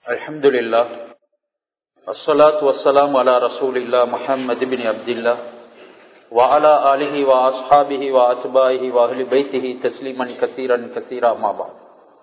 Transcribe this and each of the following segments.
الحمد لله الصلاة والسلام على رسول الله محمد بن عبد الله وعلى آله وأصحابه وأتباعه وأهل بيته تسليما كثيرا كثيرا ما بعد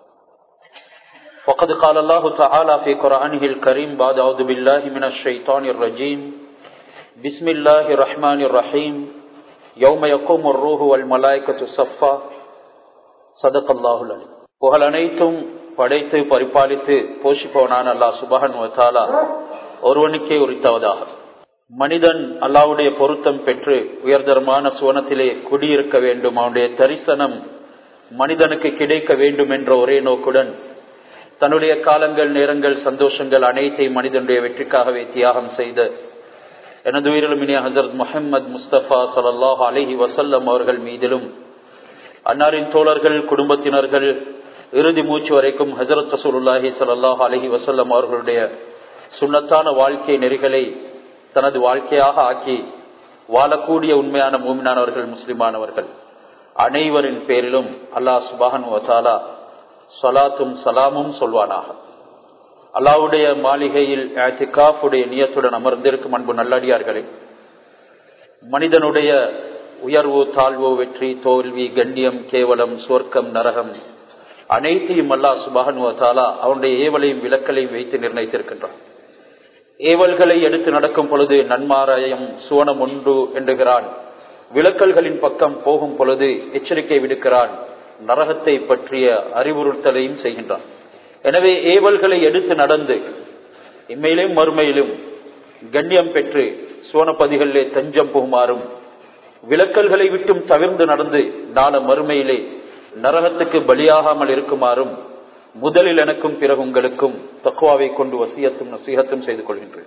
وقد قال الله تعالى في قرآنه الكريم بعد أعوذ بالله من الشيطان الرجيم بسم الله الرحمن الرحيم يوم يقوم الروح والملائكة صفا صدق الله العليم புகழ் அனைத்தும் படைத்து பரிபாலித்து போஷிப்பவனான அல்லாஹ் சுபஹன் வத்தாலா ஒருவனுக்கே உரித்தவதாக மனிதன் அல்லாவுடைய பொருத்தம் பெற்று உயர்தரமான சுவனத்திலே குடியிருக்க வேண்டும் அவனுடைய தரிசனம் மனிதனுக்கு கிடைக்க வேண்டும் என்ற ஒரே நோக்குடன் தன்னுடைய காலங்கள் நேரங்கள் சந்தோஷங்கள் அனைத்தையும் மனிதனுடைய வெற்றிக்காகவே தியாகம் செய்த எனது உயிரிலுமினிய ஹசரத் முஹம்மது முஸ்தபா சல்லாஹ் அலஹி வசல்லம் அவர்கள் மீதிலும் அன்னாரின் தோழர்கள் குடும்பத்தினர்கள் இறுதி மூச்சு வரைக்கும் ஹசரத் ரசூலுல்லாஹி சல்லாஹ் அலஹி வசல்லம் அவர்களுடைய சுண்ணத்தான வாழ்க்கை நெறிகளை தனது வாழ்க்கையாக ஆக்கி வாழக்கூடிய உண்மையான மூமினானவர்கள் முஸ்லிமானவர்கள் அனைவரின் பேரிலும் அல்லாஹ் சுபான் வசாலா சலாத்தும் சலாமும் சொல்வானாக அல்லாவுடைய மாளிகையில் காஃபுடைய நியத்துடன் அமர்ந்திருக்கும் அன்பு நல்லடியார்களே மனிதனுடைய உயர்வு தாழ்வு வெற்றி தோல்வி கண்ணியம் கேவலம் சொர்க்கம் நரகம் அனைத்தையும் அல்லா சுபானுவத்தாலா அவனுடைய ஏவலையும் விளக்கலையும் வைத்து நிர்ணயித்திருக்கின்றான் ஏவல்களை எடுத்து நடக்கும் பொழுது நன்மாராயம் சுவனம் உண்டு என்றுகிறான் விளக்கல்களின் பக்கம் போகும் பொழுது எச்சரிக்கை விடுக்கிறான் நரகத்தை பற்றிய அறிவுறுத்தலையும் செய்கின்றான் எனவே ஏவல்களை எடுத்து நடந்து இம்மையிலும் மறுமையிலும் கண்ணியம் பெற்று சோனப்பதிகளிலே தஞ்சம் புகுமாறும் விளக்கல்களை விட்டும் தவிர்ந்து நடந்து நாள மறுமையிலே நரகத்துக்கு பலியாகாமல் இருக்குமாறும் முதலில் எனக்கும் பிறகு உங்களுக்கும் தக்குவாவை கொண்டு வசியத்தும் நசீகத்தும் செய்து கொள்கின்றேன்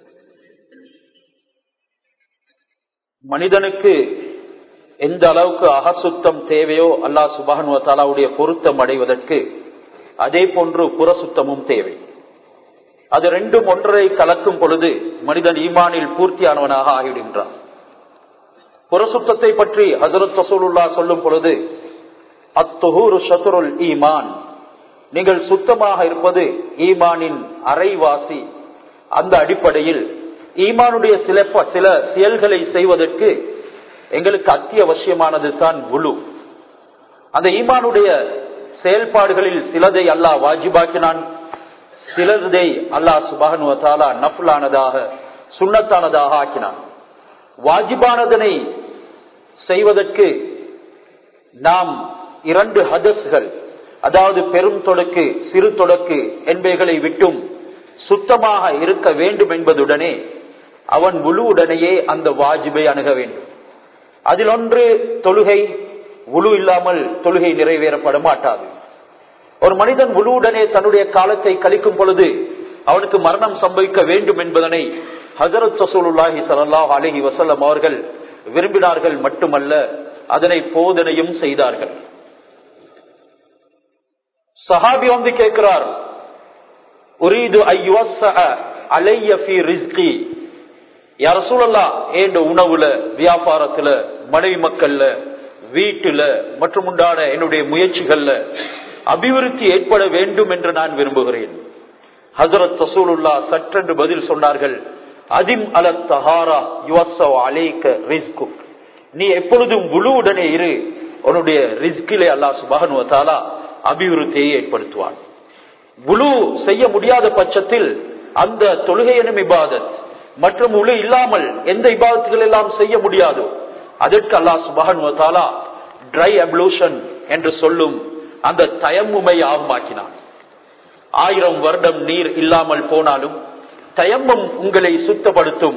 மனிதனுக்கு எந்த அளவுக்கு அகசுத்தம் தேவையோ அல்லா சுபானுவத்தாலாவுடைய பொருத்தம் அடைவதற்கு அதே போன்று புறசுத்தமும் தேவை அது ரெண்டும் ஒன்றை கலக்கும் பொழுது மனிதன் ஈமானில் பூர்த்தியானவனாக ஆகிவிடுகின்றான் புறசுத்தத்தை பற்றி ஹசரத் ரசூலுல்லா சொல்லும் பொழுது அத்துஹூரு சத்துருல் ஈமான் நீங்கள் சுத்தமாக இருப்பது ஈமானின் அரைவாசி அந்த அடிப்படையில் ஈமானுடைய சில சில செயல்களை செய்வதற்கு எங்களுக்கு அத்தியாவசியமானது தான் குழு அந்த ஈமானுடைய செயல்பாடுகளில் சிலதை அல்லாஹ் வாஜிபாக்கினான் சிலதை அல்லாஹ் சுபானுவத்தாலா நஃபுலானதாக சுண்ணத்தானதாக ஆக்கினான் வாஜிபானதனை செய்வதற்கு நாம் இரண்டு ஹதஸ்கள் அதாவது பெரும் தொடக்கு சிறு தொடக்கு என்பவைகளை விட்டும் சுத்தமாக இருக்க வேண்டும் என்பதுடனே அவன் உழுவுடனேயே அந்த வாஜிபை அணுக வேண்டும் அதில் ஒன்று தொழுகை உழு இல்லாமல் தொழுகை நிறைவேறப்பட மாட்டாது ஒரு மனிதன் உழுவுடனே தன்னுடைய காலத்தை கழிக்கும் பொழுது அவனுக்கு மரணம் சம்பவிக்க வேண்டும் என்பதனை ஹசரத் சசூலுல்லாஹி சல்லாஹ் அலஹி வசல்லம் அவர்கள் விரும்பினார்கள் மட்டுமல்ல அதனை போதனையும் செய்தார்கள் சஹாபி வந்து கேட்கிறார் உரீது ரிஸ்கி யார சூழல்லா ஏண்ட உணவுல வியாபாரத்துல மனைவி மக்கள்ல வீட்டுல மற்றும் உண்டான என்னுடைய முயற்சிகள்ல அபிவிருத்தி ஏற்பட வேண்டும் என்று நான் விரும்புகிறேன் ஹசரத் தசூலுல்லா சற்றென்று பதில் சொன்னார்கள் அதிம் அல தஹாரா அலேக்க ரிஸ்கு நீ எப்பொழுதும் முழுவுடனே இரு உன்னுடைய ரிஸ்கிலே அல்லா சுபகனுவத்தாலா அபிவிருத்தியை ஏற்படுத்துவான் முழு செய்ய முடியாத பட்சத்தில் அந்த தொழுகை எனும் இபாதத் மற்றும் முழு இல்லாமல் எந்த இபாதத்துகள் எல்லாம் செய்ய முடியாதோ அதற்கு அல்லா சுபகனுவத்தாலா ட்ரை அப்ளூஷன் என்று சொல்லும் அந்த தயம்முமை ஆகமாக்கினான் ஆயிரம் வருடம் நீர் இல்லாமல் போனாலும் தயம்பம் உங்களை சுத்தப்படுத்தும்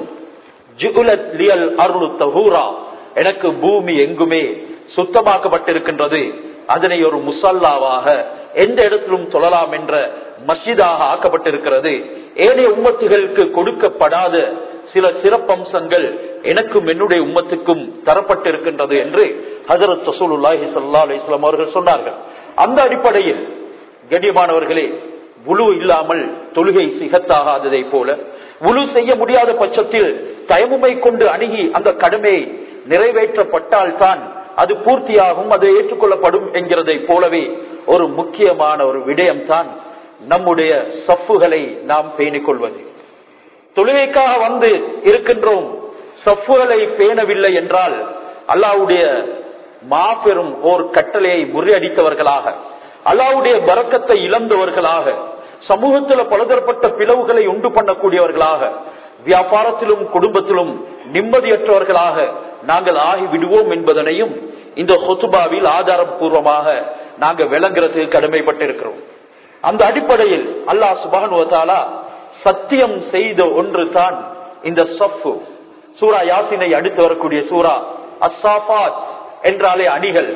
எனக்கு பூமி எங்குமே சுத்தமாக்கப்பட்டிருக்கின்றது அதனை ஒரு முசல்லாவாக எந்த இடத்திலும் தொழலாம் என்ற மஸ்ஜிதாக ஆக்கப்பட்டிருக்கிறது ஏனைய உம்மத்துகளுக்கு கொடுக்கப்படாத சில சிறப்பம்சங்கள் எனக்கும் என்னுடைய உம்மத்துக்கும் தரப்பட்டிருக்கின்றது என்று ஹசரத் ரசூலுல்லாஹி சல்லா அலிஸ்லாம் அவர்கள் சொன்னார்கள் அந்த அடிப்படையில் கண்ணியமானவர்களே உழு இல்லாமல் தொழுகை சிகத்தாகாததை போல உழு செய்ய முடியாத பட்சத்தில் தயமுமை கொண்டு அணுகி அந்த கடமையை நிறைவேற்றப்பட்டால் தான் அது பூர்த்தியாகும் அது ஏற்றுக்கொள்ளப்படும் என்கிறதை போலவே ஒரு முக்கியமான ஒரு விடயம் தான் நம்முடைய சஃப்புகளை நாம் பேணிக் கொள்வது தொழுகைக்காக வந்து இருக்கின்றோம் சஃப்புகளை பேணவில்லை என்றால் அல்லாவுடைய மாபெரும் ஓர் கட்டளையை முறியடித்தவர்களாக அல்லாவுடைய பறக்கத்தை இழந்தவர்களாக சமூகத்தில் பலதரப்பட்ட பிளவுகளை உண்டு பண்ணக்கூடியவர்களாக வியாபாரத்திலும் குடும்பத்திலும் நிம்மதியற்றவர்களாக நாங்கள் ஆகி விடுவோம் என்பதனையும் இந்த ஹொசுபாவில் ஆதாரபூர்வமாக நாங்கள் விளங்குறதுக்கு கடமைப்பட்டிருக்கிறோம் அந்த அடிப்படையில் அல்லாஹ் சுபானுவத்தாலா சத்தியம் செய்த ஒன்று தான் இந்த சஃப்பு சூரா யாசினை அடுத்து வரக்கூடிய சூரா அசாபாத் என்றாலே அணிகள்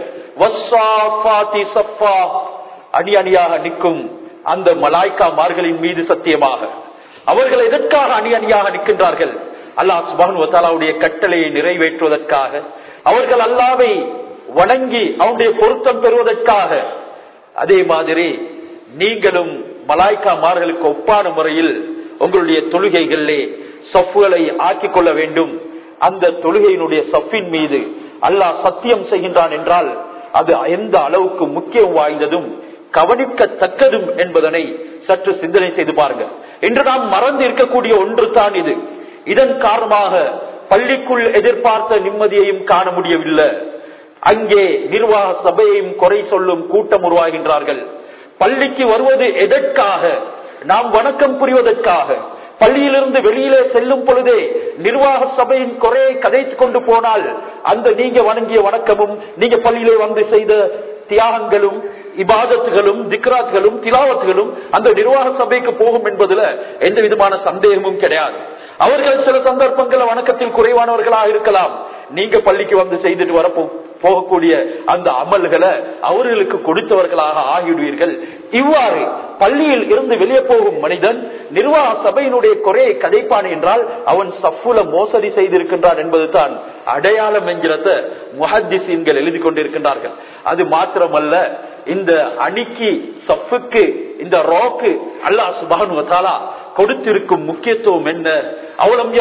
அணி அணியாக நிற்கும் அந்த மலாய்க்கா மார்களின் மீது சத்தியமாக அவர்கள் எதற்காக அணி அணியாக நிற்கின்றார்கள் அல்லாஹ் சுபானுவத்தாலாவுடைய கட்டளையை நிறைவேற்றுவதற்காக அவர்கள் அல்லாவை வணங்கி அவனுடைய பொருத்தம் பெறுவதற்காக அதே மாதிரி நீங்களும் மலாய்க்கா மார்களுக்கு ஒப்பான முறையில் உங்களுடைய தொழுகைகளிலே சஃப்புகளை ஆக்கிக் கொள்ள வேண்டும் அந்த தொழுகையினுடைய சஃபின் மீது அல்லாஹ் சத்தியம் செய்கின்றான் என்றால் அது எந்த அளவுக்கு முக்கியம் வாய்ந்ததும் கவனிக்கத்தக்கதும் என்பதனை சற்று சிந்தனை செய்து பாருங்கள் இன்று நாம் மறந்து இருக்கக்கூடிய ஒன்று தான் இது இதன் காரணமாக பள்ளிக்குள் எதிர்பார்த்த நிம்மதியையும் காண முடியவில்லை அங்கே நிர்வாக சபையையும் குறை சொல்லும் கூட்டம் உருவாகின்றார்கள் பள்ளிக்கு வருவது எதற்காக நாம் வணக்கம் புரிவதற்காக பள்ளியிலிருந்து வெளியிலே செல்லும் பொழுதே நிர்வாக சபையின் குறையை கதைத்துக் கொண்டு போனால் அந்த நீங்க வணங்கிய வணக்கமும் நீங்க பள்ளியிலே வந்து செய்த தியாகங்களும் இபாதத்துகளும் திக்ராத்துகளும் திலாவத்துகளும் அந்த நிர்வாக சபைக்கு போகும் என்பதுல எந்த விதமான சந்தேகமும் கிடையாது அவர்கள் சில சந்தர்ப்பங்கள் வணக்கத்தில் குறைவானவர்களாக இருக்கலாம் நீங்க பள்ளிக்கு வந்து செய்துட்டு வர போகக்கூடிய அந்த அமல்களை அவர்களுக்கு கொடுத்தவர்களாக ஆகிவிடுவீர்கள் இவ்வாறு பள்ளியில் இருந்து வெளியே போகும் மனிதன் நிர்வாக சபையினுடைய குறையை கதைப்பான் என்றால் அவன் சஃபுல மோசடி செய்திருக்கின்றான் என்பதுதான் அடையாளம் என்கிறத முஹத்திசீன்கள் எழுதி கொண்டிருக்கின்றார்கள் அது மாத்திரமல்ல இந்த அணிக்கு சஃபுக்கு இந்த ரோக்கு அல்லாஹ் சுபானு கொடுத்திருக்கும் முக்கியத்துவம் என்ன அவலம்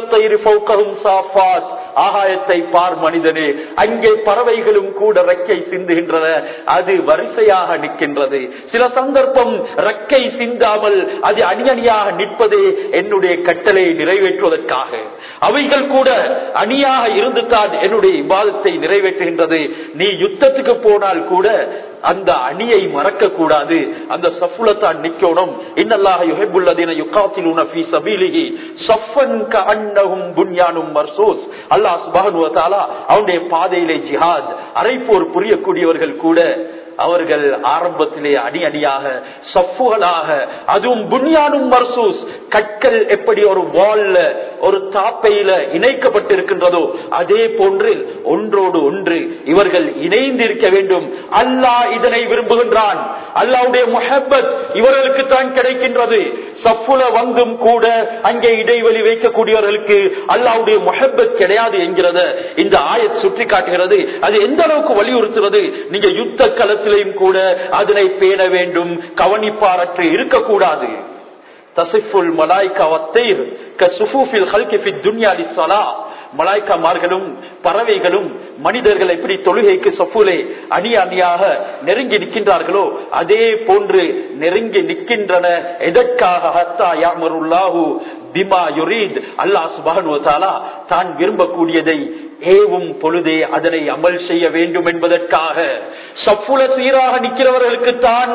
ஆகாயத்தை பார் மனிதனே அங்கே பறவைகளும் கூட ரெக்கை சிந்துகின்றன அது வரிசையாக நிற்கின்றது சில சந்தர்ப்பம் ரெக்கை சிந்தாமல் அது அணியணியாக நிற்பதே என்னுடைய கட்டளையை நிறைவேற்றுவதற்காக அவைகள் கூட அணியாக இருந்துதான் என்னுடைய விவாதத்தை நிறைவேற்றுகின்றது நீ யுத்தத்துக்கு போனால் கூட அந்த அணியை மறக்க கூடாது அந்த சஃபுலத்தான் நிக்கணும் இன்னல்லாக யுஹிபுல்லதீன யுகாத்திலூன ஃபீ சபீலிஹி ஸஃபன் கஅன்னஹும் புன்யானும் மர்சூஸ் அல்லாஹ் சுப்ஹானஹு வ தஆலா அவனுடைய பாதையிலே ஜிஹாத் அரைப்போர் புரியக்கூடியவர்கள் கூட அவர்கள் ஆரம்பத்திலே அணி அணியாக சப்புகளாக அதுவும் புன்யானும் மர்சூஸ் கற்கள் எப்படி ஒரு வால்ல ஒரு தாப்பையில இணைக்கப்பட்டிருக்கின்றதோ அதே போன்று ஒன்றோடு ஒன்று இவர்கள் இணைந்திருக்க வேண்டும் அல்லாஹ் இதனை விரும்புகின்றான் அல்லாவுடைய முஹப்பத் இவர்களுக்கு தான் கிடைக்கின்றது சப்புல வந்தும் கூட அங்கே இடைவெளி வைக்கக்கூடியவர்களுக்கு அல்லாவுடைய முஹப்பத் கிடையாது என்கிறத இந்த ஆயத் சுட்டி காட்டுகிறது அது எந்த அளவுக்கு வலியுறுத்துறது நீங்க யுத்த களத்திலையும் கூட அதனை பேண வேண்டும் கவனிப்பாரற்று இருக்கக்கூடாது தசிஃபுல் மலாய்கா வத்தைர் கசுஃபூஃபில் ஹல்கி ஃபி துன்யா லிஸ்ஸலா மலாய்க்காமார்களும் பறவைகளும் மனிதர்கள் எப்படி தொழுகைக்கு சஃபுலே அணி அணியாக நெருங்கி நிற்கின்றார்களோ அதே போன்று நெருங்கி நிற்கின்றன எதற்காக ஹத்தா யாமருல்லாஹு பிமா யுரீத் அல்லாஹ் சுபஹானு வதஆலா தான் விரும்பக்கூடியதை ஏவும் பொழுதே அதனை அமல் செய்ய வேண்டும் என்பதற்காக சஃபுல சீராக நிற்கிறவர்களுக்கு தான்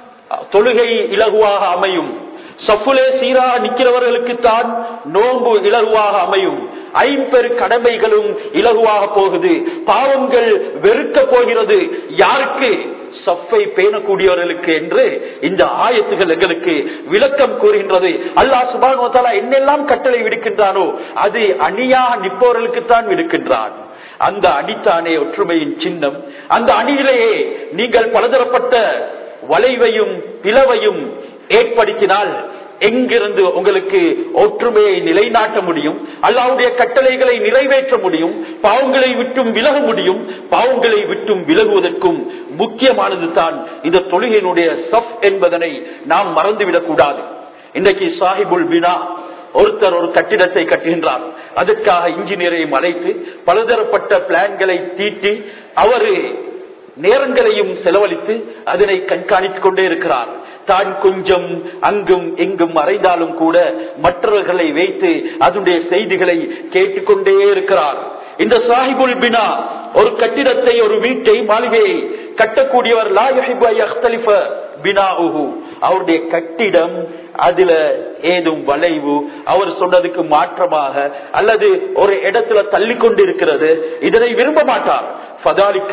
தொழுகை இலகுவாக அமையும் சஃபுலே சீராக நிற்கிறவர்களுக்கு தான் நோன்பு இலகுவாக அமையும் ஐம்பெரு கடமைகளும் இலகுவாக போகுது பாவங்கள் வெறுக்க போகிறது யாருக்கு சஃப்பை பேணக்கூடியவர்களுக்கு என்று இந்த ஆயத்துகள் எங்களுக்கு விளக்கம் கூறுகின்றது அல்லாஹ் சுபான் என்னெல்லாம் கட்டளை விடுக்கின்றானோ அது அணியாக நிற்பவர்களுக்கு தான் விடுக்கின்றான் அந்த அணித்தானே ஒற்றுமையின் சின்னம் அந்த அணியிலேயே நீங்கள் பலதரப்பட்ட வளைவையும் பிளவையும் ஏற்படுத்தினால் எங்கிருந்து உங்களுக்கு ஒற்றுமையை நிலைநாட்ட முடியும் அல்லாவுடைய கட்டளைகளை நிறைவேற்ற முடியும் பாவங்களை விட்டும் விலக முடியும் பாவங்களை விட்டும் விலகுவதற்கும் முக்கியமானது தான் இந்த தொழுகையினுடைய சப் என்பதனை நாம் மறந்துவிடக் கூடாது இன்றைக்கு சாஹிபுல் பினா ஒருத்தர் ஒரு கட்டிடத்தை கட்டுகின்றார் அதற்காக இன்ஜினியரையும் அழைத்து பலதரப்பட்ட பிளான்களை தீட்டி அவரு நேரங்களையும் செலவழித்து அதனை கண்காணித்துக் கொண்டே இருக்கிறார் தான் கொஞ்சம் அங்கும் எங்கும் மறைந்தாலும் கூட மற்றவர்களை வைத்து அதனுடைய செய்திகளை கேட்டுக்கொண்டே இருக்கிறார் இந்த சாஹிபுல் பினா ஒரு கட்டிடத்தை ஒரு வீட்டை மாளிகையை கட்டக்கூடியவர் பினாஉஹு அவருடைய கட்டிடம் அதுல ஏதும் வளைவு அவர் சொன்னதுக்கு மாற்றமாக அல்லது ஒரு இடத்துல தள்ளி கொண்டு இருக்கிறது இதனை விரும்ப மாட்டார் பதாலிக்க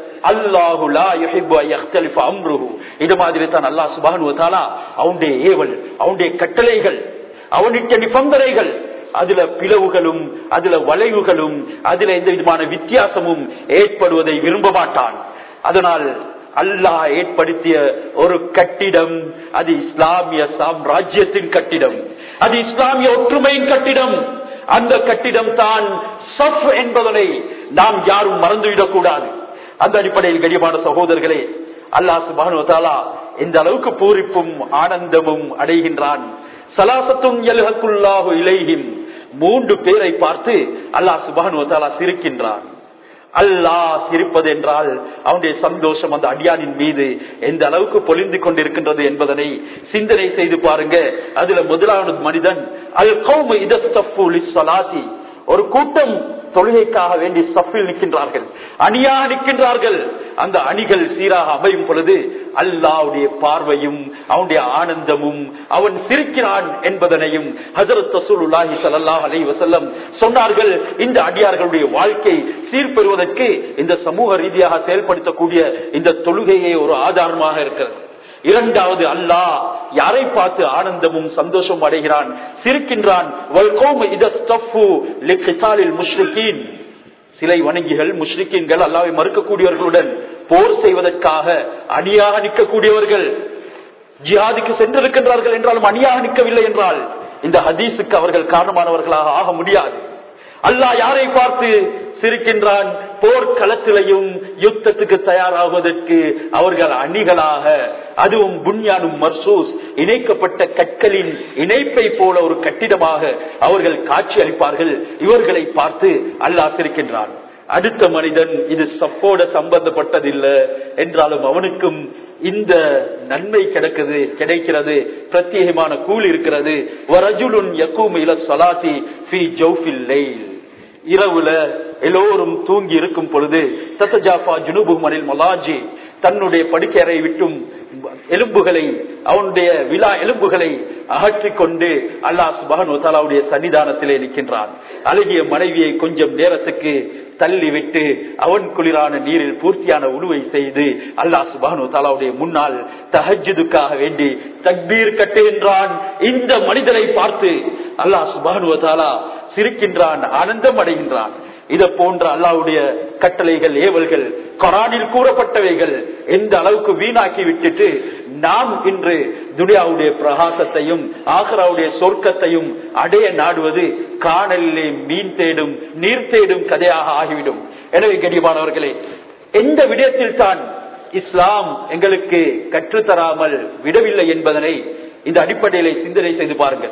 இது மாதிரி தான் அல்லா சுபானுவத்தாலா அவனுடைய ஏவல் அவனுடைய கட்டளைகள் அவனுடைய நிபந்தனைகள் அதுல பிளவுகளும் அதுல வளைவுகளும் அதுல எந்த விதமான வித்தியாசமும் ஏற்படுவதை விரும்ப மாட்டான் அதனால் அல்லாஹ் ஏற்படுத்திய ஒரு கட்டிடம் அது இஸ்லாமிய சாம்ராஜ்யத்தின் கட்டிடம் அது இஸ்லாமிய ஒற்றுமையின் கட்டிடம் அந்த கட்டிடம் தான் சஃப் என்பதனை நாம் யாரும் மறந்துவிடக் கூடாது அந்த அடிப்படையில் கடிமான சகோதரர்களே அல்லாஹ் சுபானுவத்தாலா இந்த அளவுக்கு பூரிப்பும் ஆனந்தமும் அடைகின்றான் சலாசத்தும் எல்ஹக்குல்லாஹு இலைஹிம் மூன்று பேரை பார்த்து அல்லாஹ் சுபானுவத்தாலா சிரிக்கின்றான் அல்லாஹ் சிரிப்பது என்றால் அவனுடைய சந்தோஷம் அந்த அடியானின் மீது எந்த அளவுக்கு பொழிந்து கொண்டிருக்கின்றது என்பதனை சிந்தனை செய்து பாருங்க அதுல முதலாவது மனிதன் அல் கௌமு இதஸ்தி ஒரு கூட்டம் தொழுகைக்காக வேண்டி சஃபில் நிற்கின்றார்கள் அணியாக நிற்கின்றார்கள் அந்த அணிகள் சீராக அமையும் பொழுது அல்லாவுடைய பார்வையும் அவனுடைய ஆனந்தமும் அவன் சிரிக்கிறான் என்பதனையும் ஹசரத் தசூலுல்லாஹி சல்லாஹ் அலை வசல்லம் சொன்னார்கள் இந்த அடியார்களுடைய வாழ்க்கை சீர்பெறுவதற்கு இந்த சமூக ரீதியாக செயல்படுத்தக்கூடிய இந்த தொழுகையே ஒரு ஆதாரமாக இருக்கிறது இரண்டாவது அல்லாஹ் யாரை பார்த்து ஆனந்தமும் சந்தோஷமும் அடைகிறான் சிரிக்கின்றான் சிலை வணங்கிகள் முஷ்ரிக்கீன்கள் அல்லாவை மறுக்கக்கூடியவர்களுடன் போர் செய்வதற்காக அணியாக நிற்கக்கூடியவர்கள் ஜிஹாதுக்கு சென்றிருக்கின்றார்கள் என்றாலும் அணியாக நிற்கவில்லை என்றால் இந்த ஹதீஸுக்கு அவர்கள் காரணமானவர்களாக ஆக முடியாது அல்லாஹ் யாரை பார்த்து சிரிக்கின்றான் போர்க்களத்திலையும் யுத்தத்துக்கு தயாராகுவதற்கு அவர்கள் அணிகளாக அதுவும் புன்யானும் மர்சூஸ் இணைக்கப்பட்ட கற்களின் இணைப்பை போல ஒரு கட்டிடமாக அவர்கள் காட்சி அளிப்பார்கள் இவர்களை பார்த்து அல்லாஹ் சிரிக்கின்றான் அடுத்த மனிதன் இது சப்போட சம்பந்தப்பட்டதில்லை என்றாலும் அவனுக்கும் இந்த நன்மை கிடைக்குது கிடைக்கிறது பிரத்யேகமான கூலி இருக்கிறது வரஜுலுன் யக்கூம் இல சலாத்தி ஃபி ஜௌஃபில் லைல் இரவுல எல்லோரும் தூங்கி இருக்கும் பொழுது தத்தஜாஃபா ஜுனுபு மனில் மொலாஜி தன்னுடைய படுக்கையறை விட்டும் எலும்புகளை அவனுடைய விழா எலும்புகளை அகற்றிக் கொண்டு அல்லாஹ் சுபானுடைய சன்னிதானத்திலே நிற்கின்றான் அழகிய மனைவியை கொஞ்சம் நேரத்துக்கு தள்ளி விட்டு அவன் குளிரான நீரில் பூர்த்தியான உழுவை செய்து அல்லாஹ் சுபானு தாலாவுடைய முன்னால் தஹஜுதுக்காக வேண்டி தக்பீர் கட்டுகின்றான் இந்த மனிதனை பார்த்து அல்லாஹ் சுபானு தாலா சிரிக்கின்றான் ஆனந்தம் அடைகின்றான் இத போன்ற அல்லாவுடைய கட்டளைகள் ஏவல்கள் கொரானில் கூறப்பட்டவைகள் எந்த அளவுக்கு வீணாக்கி விட்டுட்டு நாம் இன்று துனியாவுடைய பிரகாசத்தையும் ஆகராவுடைய சொர்க்கத்தையும் அடைய நாடுவது காணலிலே மீன் தேடும் நீர் தேடும் கதையாக ஆகிவிடும் எனவே கடிமானவர்களே எந்த விடயத்தில் தான் இஸ்லாம் எங்களுக்கு கற்றுத்தராமல் விடவில்லை என்பதனை இந்த அடிப்படையிலே சிந்தனை செய்து பாருங்கள்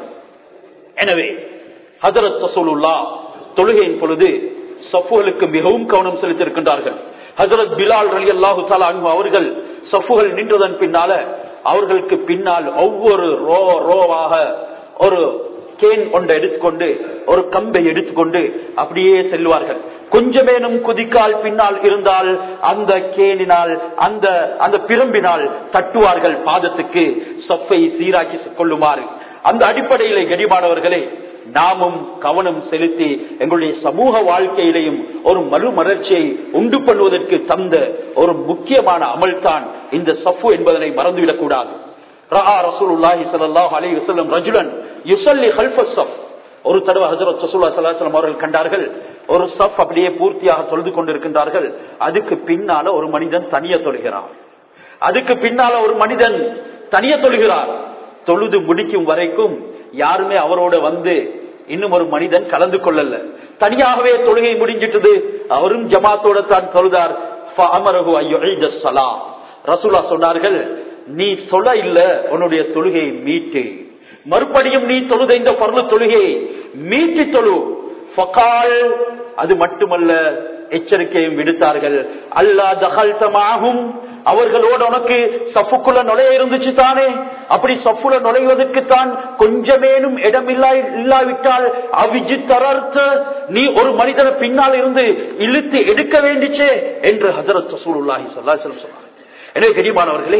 எனவே ஹதரத் ரசூலுல்லா தொழுகையின் பொழுது சஃபுகளுக்கு மிகவும் கவனம் செலுத்தியிருக்கின்றார்கள் ஹசரத் பிலால் அலி அல்லாஹு அவர்கள் சஃபுகள் நின்றதன் பின்னால அவர்களுக்கு பின்னால் ஒவ்வொரு ரோ ரோவாக ஒரு கேன் ஒன்றை எடுத்துக்கொண்டு ஒரு கம்பை எடுத்துக்கொண்டு அப்படியே செல்வார்கள் கொஞ்சமேனும் குதிக்கால் பின்னால் இருந்தால் அந்த கேனினால் அந்த அந்த பிரம்பினால் தட்டுவார்கள் பாதத்துக்கு சஃப்பை சீராக்கி கொள்ளுமாறு அந்த அடிப்படையிலே கடிமானவர்களே நாமும் கவனம் செலுத்தி எங்களுடைய சமூக வாழ்க்கையிலையும் ஒரு மறுமலர்ச்சியை உண்டு பண்ணுவதற்கு தந்த ஒரு முக்கியமான அமல்தான் இந்த சஃபு என்பதனை மறந்துவிடக் கூடாது ஒரு தடவை ஹசரத் ரசூல்லா சல்லாஹம் அவர்கள் கண்டார்கள் ஒரு சஃப் அப்படியே பூர்த்தியாக தொழுது கொண்டிருக்கின்றார்கள் அதுக்கு பின்னால ஒரு மனிதன் தனிய தொழுகிறார் அதுக்கு பின்னால ஒரு மனிதன் தனிய தொழுகிறார் தொழுது முடிக்கும் வரைக்கும் யாருமே அவரோட வந்து இன்னும் ஒரு மனிதன் கலந்து கொள்ளல தனியாகவே தொழுகை முடிஞ்சிட்டது அவரும் ஜமாத்தோட தான் தொழுதார் ரசூலா சொன்னார்கள் நீ சொல்ல இல்ல உன்னுடைய தொழுகையை மீட்டு மறுபடியும் நீ தொழுத இந்த பருவ தொழுகையை மீட்டி தொழு ஃபகால் அது மட்டுமல்ல எச்சரிக்கையும் விடுத்தார்கள் அல்லா தகல்தமாகும் அவர்களோடு உனக்கு சஃப்புக்குள்ள நுழைய இருந்துச்சு தானே அப்படி சஃப்புல நுழைவதற்கு தான் கொஞ்சமேனும் இடம் இல்லா இல்லாவிட்டால் அவிஜி தரர்த்த நீ ஒரு மனிதனை பின்னால் இருந்து இழுத்து எடுக்க வேண்டிச்சே என்று ஹசரத் ரசூலுல்லாஹி ஸல்லல்லாஹு அலைஹி வஸல்லம் சொன்னார் எனவே கனிமானவர்களே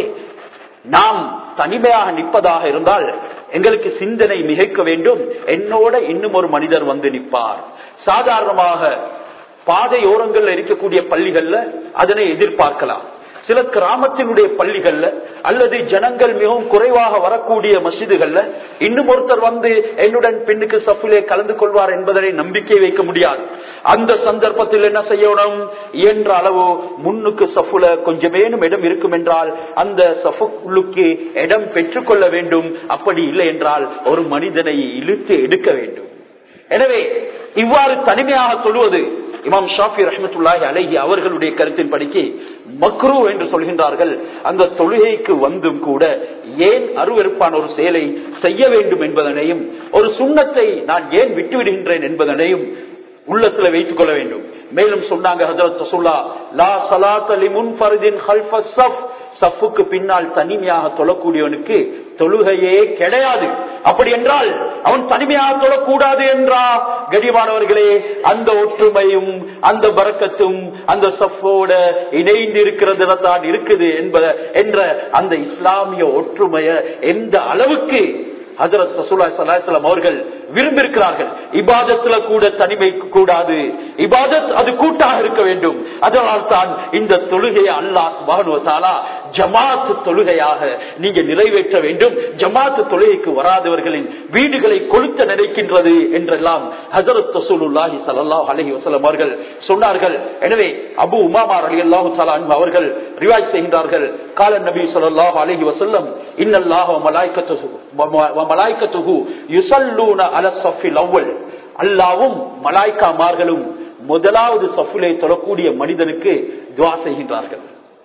நாம் தனிமையாக நிற்பதாக இருந்தால் எங்களுக்கு சிந்தனை மிகைக்க வேண்டும் என்னோட இன்னும் ஒரு மனிதர் வந்து நிற்பார் சாதாரணமாக பாதையோரங்கள்ல இருக்கக்கூடிய பள்ளிகள்ல அதனை எதிர்பார்க்கலாம் சில கிராமத்தினுடைய பள்ளிகள்ல அல்லது ஜனங்கள் மிகவும் குறைவாக வரக்கூடிய மசிதுகள்ல இன்னும் ஒருத்தர் வந்து என்னுடன் பெண்ணுக்கு சஃபிலே கலந்து கொள்வார் என்பதனை நம்பிக்கை வைக்க முடியாது அந்த சந்தர்ப்பத்தில் என்ன செய்யணும் இயன்ற அளவு முன்னுக்கு சஃபுல கொஞ்சமேனும் இடம் இருக்கும் என்றால் அந்த சஃபுக்கு இடம் பெற்றுக்கொள்ள வேண்டும் அப்படி இல்லை என்றால் ஒரு மனிதனை இழுத்து எடுக்க வேண்டும் எனவே இவ்வாறு தனிமையாக சொல்வது இமாம் ஷாஃபி ரஹமத்துல்லாஹி அலைஹி அவர்களுடைய கருத்தின் படிக்கு மக்ரூ என்று சொல்கின்றார்கள் அந்த தொழுகைக்கு வந்தும் கூட ஏன் அருவெருப்பான ஒரு செயலை செய்ய வேண்டும் என்பதனையும் ஒரு சுண்ணத்தை நான் ஏன் விட்டுவிடுகின்றேன் என்பதனையும் உள்ளத்துல வைத்துக் கொள்ள வேண்டும் மேலும் சொன்னாங்க ஹசரத் ரசூல்லா லா சலாத் அலி முன்ஃபரிதின் சஃப் சஃப்புக்கு பின்னால் தனிமையாக தொழக்கூடியவனுக்கு தொழுகையே கிடையாது அப்படி என்றால் அவன் தனிமையாக தொழக்கூடாது என்றா கடிவானவர்களே அந்த ஒற்றுமையும் அந்த பறக்கத்தும் அந்த சஃபோட இணைந்து இருக்கிறதுல தான் இருக்குது என்பத என்ற அந்த இஸ்லாமிய ஒற்றுமைய எந்த அளவுக்கு ஹசரத் ரசூல்லா சலாஹம் அவர்கள் விரும்பியிருக்கிறார்கள் இபாதத்துல கூட தனிமை கூடாது இபாதத் அது கூட்டாக இருக்க வேண்டும் அதனால் தான் இந்த தொழுகையை அல்லாஹ் சுபானுவத்தாலா ஜமாத் தொழுகையாக நீங்க நிறைவேற்ற வேண்டும் ஜமாத் தொழுகைக்கு வராதவர்களின் வீடுகளை கொளுத்த நினைக்கின்றது என்றெல்லாம் ஹசரத் ரசூலுல்லாஹி ஸல்லல்லாஹு அலைஹி வஸல்லம் அவர்கள் சொன்னார்கள் எனவே அபு உமாமா ரலியல்லாஹு தஆலா அன்ஹு அவர்கள் ரிவாயத் செய்கின்றார்கள் கால நபி ஸல்லல்லாஹு அலைஹி வஸல்லம் இன்னல்லாஹு வ மலாயிகத்துஹு வ மலாயிகத்துஹு யுஸல்லூன அல ஸஃபில் அவ்வல் அல்லாஹ்வும் மலாயிகாமார்களும் முதலாவது சஃபிலே தொழக்கூடிய மனிதனுக்கு துவா செய்கின்றார்கள்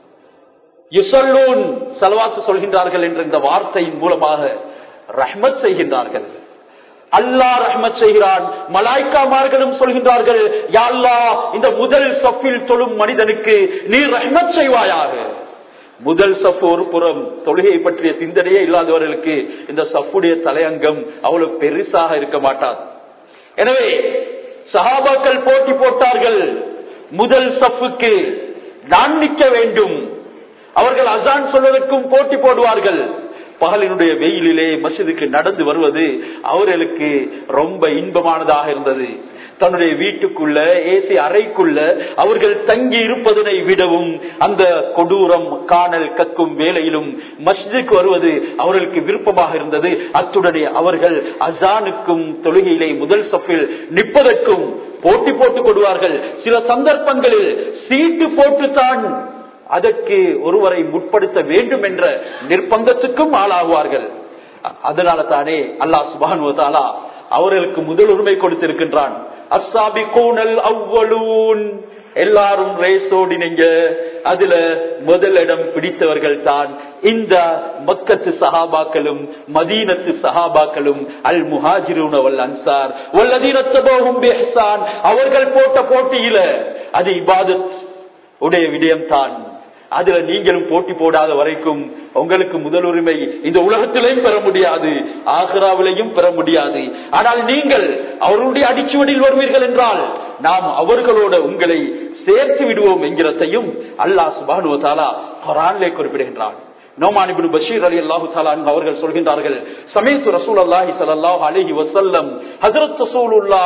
யுசல்லூன் சலவாத்து சொல்கின்றார்கள் என்ற இந்த வார்த்தையின் மூலமாக ரஹ்மத் செய்கின்றார்கள் அல்லாஹ் ரஹ்மத் செய்கிறான் மலாய்க்காமார்களும் சொல்கின்றார்கள் யா அல்லாஹ் இந்த முதல் சஃபில் தொழும் மனிதனுக்கு நீ ரஹ்மத் செய்வாயாக முதல் சஃப் ஒரு புறம் தொழுகையை பற்றிய சிந்தனையே இல்லாதவர்களுக்கு இந்த சஃப்புடைய தலையங்கம் அவ்வளவு பெருசாக இருக்க மாட்டார் எனவே சஹாபாக்கள் போட்டி போட்டார்கள் முதல் சஃப்புக்கு நான் நிற்க வேண்டும் அவர்கள் அசான் சொல்வதற்கும் போட்டி போடுவார்கள் பகலினுடைய வெயிலிலே மசிதுக்கு நடந்து வருவது அவர்களுக்கு ரொம்ப இன்பமானதாக இருந்தது தன்னுடைய வீட்டுக்குள்ள ஏசி அறைக்குள்ள அவர்கள் தங்கி இருப்பதனை விடவும் அந்த கொடூரம் காணல் கக்கும் வேலையிலும் மஸ்ஜிதுக்கு வருவது அவர்களுக்கு விருப்பமாக இருந்தது அத்துடனே அவர்கள் அசானுக்கும் தொழுகையிலே முதல் சஃபில் நிற்பதற்கும் போட்டி போட்டுக் கொள்வார்கள் சில சந்தர்ப்பங்களில் சீட்டு போட்டுத்தான் அதற்கு ஒருவரை முற்படுத்த வேண்டும் என்ற நிர்பந்தத்துக்கும் ஆளாகுவார்கள் அதனால தானே அல்லாஹ் சுபானுவதாலா அவர்களுக்கு முதல் உரிமை கொடுத்திருக்கின்றான் அஸ்ஸாபி கூனல் அவ்வளூன் எல்லாரும் ரேஸோடி நீங்க அதுல முதலிடம் பிடித்தவர்கள் தான் இந்த மக்கத்து சஹாபாக்களும் மதீனத்து சஹாபாக்களும் அல் முஹாஜிரூன் அவல் அன்சார் வல்லதீனத்தபோகும் பெஹ்சான் அவர்கள் போட்ட போட்டியில அது இபாதத் உடைய விடயம் தான் அதுல நீங்களும் போட்டி போடாத வரைக்கும் உங்களுக்கு முதல் உரிமை இந்த உலகத்திலையும் பெற முடியாது ஆக்ராவிலையும் பெற முடியாது ஆனால் நீங்கள் அவர்களுடைய அடிச்சுவடியில் வருவீர்கள் என்றால் நாம் அவர்களோட உங்களை சேர்த்து விடுவோம் என்கிறதையும் அல்லாஹ் சுபானுவதாலா குரான்லே குறிப்பிடுகின்றான் நோமானிபின் பஷீர் அலி அல்லாஹு தாலான் அவர்கள் சொல்கின்றார்கள் சமீத்து ரசூல் அல்லாஹி சல்லாஹ் அலஹி வசல்லம் ஹசரத் ரசூலுல்லா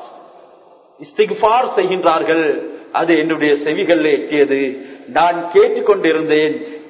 இஸ்திகார் செய்கின்றார்கள் அது என்னுடைய செவிகள் எட்டியது நான் கேட்டுக்கொண்டிருந்தேன்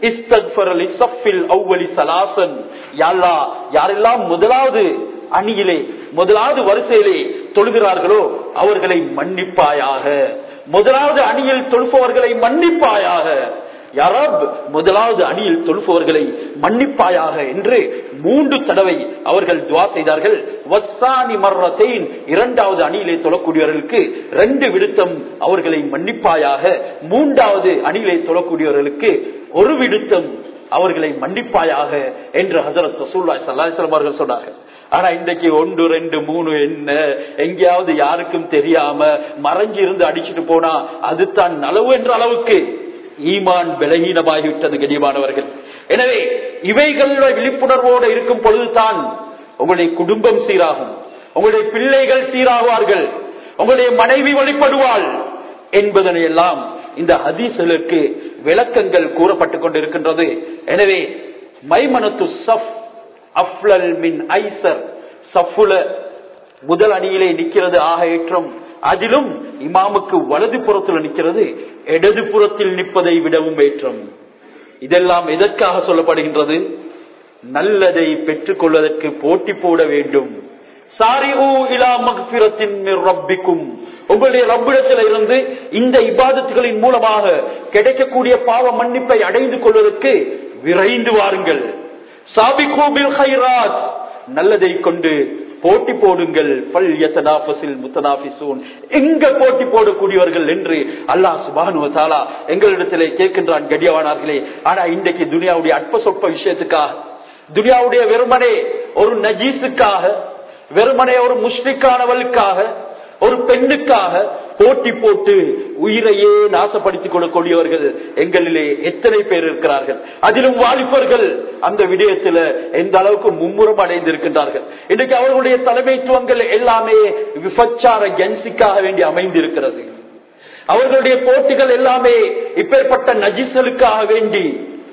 யாரெல்லாம் முதலாவது அணியிலே முதலாவது வரிசையிலே தொழுகிறார்களோ அவர்களை மன்னிப்பாயாக முதலாவது அணியில் தொழுப்பவர்களை மன்னிப்பாயாக யாராப் முதலாவது அணியில் தொழுப்பவர்களை மன்னிப்பாயாக என்று மூன்று தடவை அவர்கள் துவா செய்தார்கள் வசானி மர்ரத்தைன் இரண்டாவது அணியிலே தொழக்கூடியவர்களுக்கு ரெண்டு விடுத்தம் அவர்களை மன்னிப்பாயாக மூன்றாவது அணியிலே தொழக்கூடியவர்களுக்கு ஒரு விடுத்தம் அவர்களை மன்னிப்பாயாக என்று ஹசரத் ரசூல்லா சல்லாஹம் அவர்கள் சொன்னார்கள் ஆனா இன்றைக்கு ஒன்று ரெண்டு மூணு என்ன எங்கேயாவது யாருக்கும் தெரியாம மறைஞ்சு இருந்து அடிச்சுட்டு போனா அதுதான் நலவு என்ற அளவுக்கு ஈமான் பலகீனமாகிவிட்டது கனியமானவர்கள் எனவே இவைகளோட விழிப்புணர்வோடு இருக்கும் பொழுதுதான் உங்களுடைய குடும்பம் சீராகும் உங்களுடைய பிள்ளைகள் சீராகுவார்கள் உங்களுடைய மனைவி வழிபடுவாள் என்பதனை எல்லாம் இந்த ஹதீசலுக்கு விளக்கங்கள் கூறப்பட்டுக் கொண்டிருக்கின்றது எனவே மைமனத்து சஃப் அஃப்லல் மின் ஐசர் சஃபுல முதல் அணியிலே நிற்கிறது ஆக ஏற்றம் அதிலும் இமாமுக்கு வலது புறத்தில் நிற்கிறது இடது புறத்தில் நிற்பதை விடவும் ஏற்றம் இதெல்லாம் எதற்காக சொல்லப்படுகின்றது நல்லதை பெற்றுக் கொள்வதற்கு போட்டி போட வேண்டும் சாரி ஊ இலா மக்பிரத்தின் ரப்பிக்கும் உங்களுடைய ரப்பிடத்தில் இருந்து இந்த இபாதத்துகளின் மூலமாக கிடைக்கக்கூடிய பாவ மன்னிப்பை அடைந்து கொள்வதற்கு விரைந்து வாருங்கள் சாபிகூபில் ஹைராத் நல்லதை கொண்டு போட்டி போடுங்கள் பல் யத்தனாபசில் முத்தனாபிசூன் எங்க போட்டி போடக்கூடியவர்கள் என்று அல்லாஹ் சுபானு தாலா எங்களிடத்திலே கேட்கின்றான் கடியவானார்களே ஆனா இன்றைக்கு துனியாவுடைய அற்ப சொற்ப விஷயத்துக்காக துனியாவுடைய வெறுமனே ஒரு நஜீஸுக்காக வெறுமனே ஒரு முஸ்லிக்கானவளுக்காக ஒரு பெண்ணுக்காக போட்டி போட்டு உயிரையே நாசப்படுத்திக் கொள்ளக்கூடியவர்கள் எங்களிலே எத்தனை பேர் இருக்கிறார்கள் அதிலும் வாலிபர்கள் அந்த விடயத்தில் எந்த அளவுக்கு மும்முரம் அடைந்திருக்கின்றார்கள் இன்றைக்கு அவர்களுடைய தலைமைத்துவங்கள் எல்லாமே விபச்சார ஜென்சிக்காக வேண்டி அமைந்திருக்கிறது அவர்களுடைய போட்டிகள் எல்லாமே இப்பேற்பட்ட நஜிசலுக்காக வேண்டி